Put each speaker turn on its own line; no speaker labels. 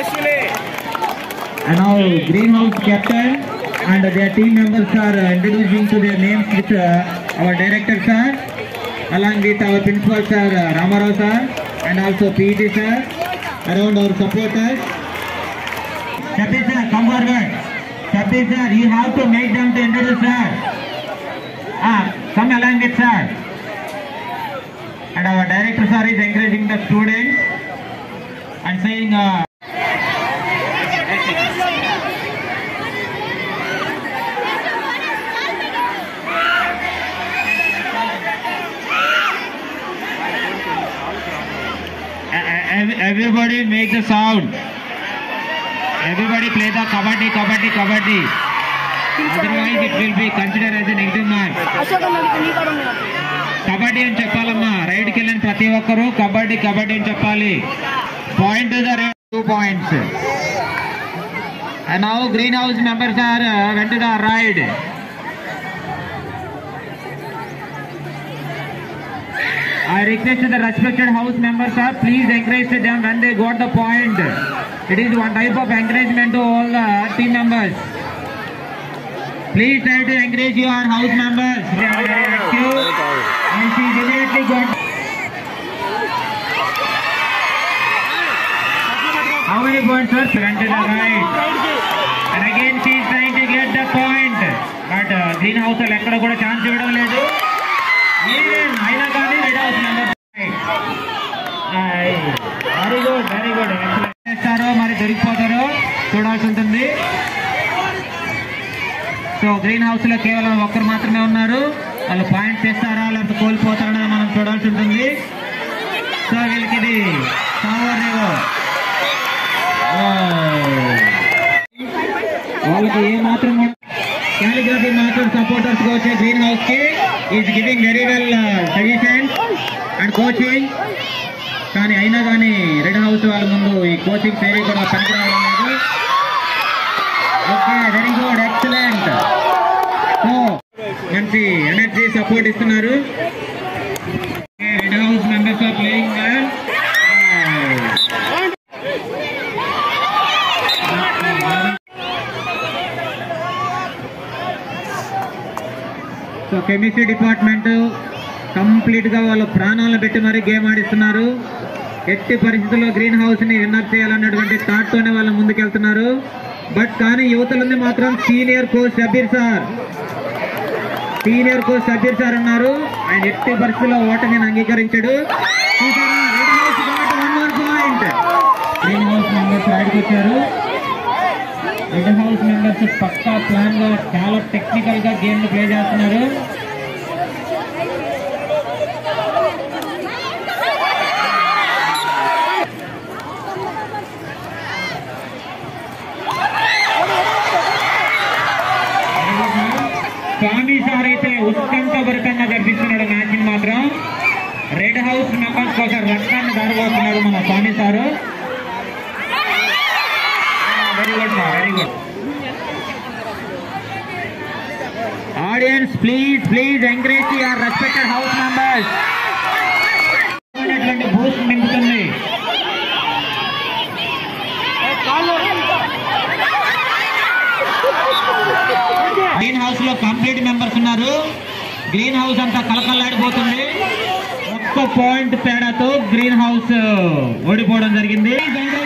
And now greenhouse captain and their team members are uh, introducing to their names with uh, our director sir, along with our principal sir uh, Ramarao sir, and also PET sir, around our supporters. Shabir sir, come forward. Shabir sir, you have to make them to introduce sir. Ah, come along with sir. And our director sir is encouraging the students and saying. Uh, Ev- everybody make the sound. Everybody play the kabaddi, kabaddi, kabaddi. Otherwise it will be considered as a negative mark.
Ashok అన్నది నీ కాడ ఉంది నాకు.
కబడ్డీ అని చెప్పాలమ్మా రైడ్కి వెళ్ళిన ప్రతి ఒక్కరూ కబడ్డీ కబడ్డీ అని చెప్పాలి point the two points now green house members are went the raid I request the respected house members sir, please encourage them when they got the point. It is one type of encouragement to all the team members. Please try to encourage your house members. They are very active and she immediately got. How many points sir? Went to the right. And again she is trying to get the point. But uh, green house వాళ్ళు ఎక్కడ కూడా chance ఇవ్వడం లేదు even అయినా కానీ red house member very good very good చేస్తారో మరి దొరికిపోతారో చూడాల్సి ఉంటుంది సో గ్రీన్ హౌస్ లో కేవలం ఒక్కరు మాత్రమే ఉన్నారు వాళ్ళు పాయింట్ చేస్తారా లేకపోతే కోల్పోతారా మనం చూడాల్సి ఉంటుంది సో వీళ్ళకి ఇది సావర్రేవో వాళ్ళకి ఏ మాత్రం క్యాలిగ్రఫీ మాస్టర్ సపోర్టర్స్ గా వచ్చే గ్రీన్ హౌస్ కి is giving very well suggestions and coaching కానీ అయినా కానీ రెడ్ హౌస్ వాళ్ళ ముందు ఈ కోచింగ్ పేరు కూడా పనికిరావడం లేదు okay very good excellent so మంచి ఎనర్జీ సపోర్ట్ ఇస్తున్నారు red house members are playing well so chemistry department complete గా వాళ్ళ ప్రాణాలను పెట్టి మరీ గేమ్ ఆడిస్తున్నారు ఎట్టి పరిస్థితుల్లో గ్రీన్ హౌస్ ని విన్నర్ చేయాలన్నటువంటి థాట్ తోనే వాళ్ళు ముందుకెళ్తున్నారు బట్ కానీ యువతలుంది మాత్రం senior coach Shabbir sir senior coach Shabbir sir ఉన్నారు ఆయన ఎట్టి పరిస్థితుల్లో ఓటమిని అంగీకరించాడు చూసారా? Red house got one more point. Green house members రైడ్కి వచ్చారు రెడ్ హౌస్ మెంబర్స్ పక్కా ప్లాన్ గా చాలా టెక్నికల్ గా గేమ్ ని ప్లే చేస్తున్నారు స్వామి సార్ అయితే ఉత్కంఠభరితంగా జరిపిస్తున్నాడు మ్యాచ్ ని మాత్రం రెడ్ హౌస్ మెంబర్స్ కోసం రక్తాన్ని దారిపోతున్నాడు మన Swamy sir very good sir very good audience please please encourage your respected house members boost నింపుతుంది గ్రీన్ హౌస్ లో కంప్లీట్ మెంబర్స్ ఉన్నారు గ్రీన్ హౌస్ అంతా కలకల్లాడిపోతుంది ఒక్క పాయింట్ తేడాతో గ్రీన్ హౌస్ ఓడిపోవడం జరిగింది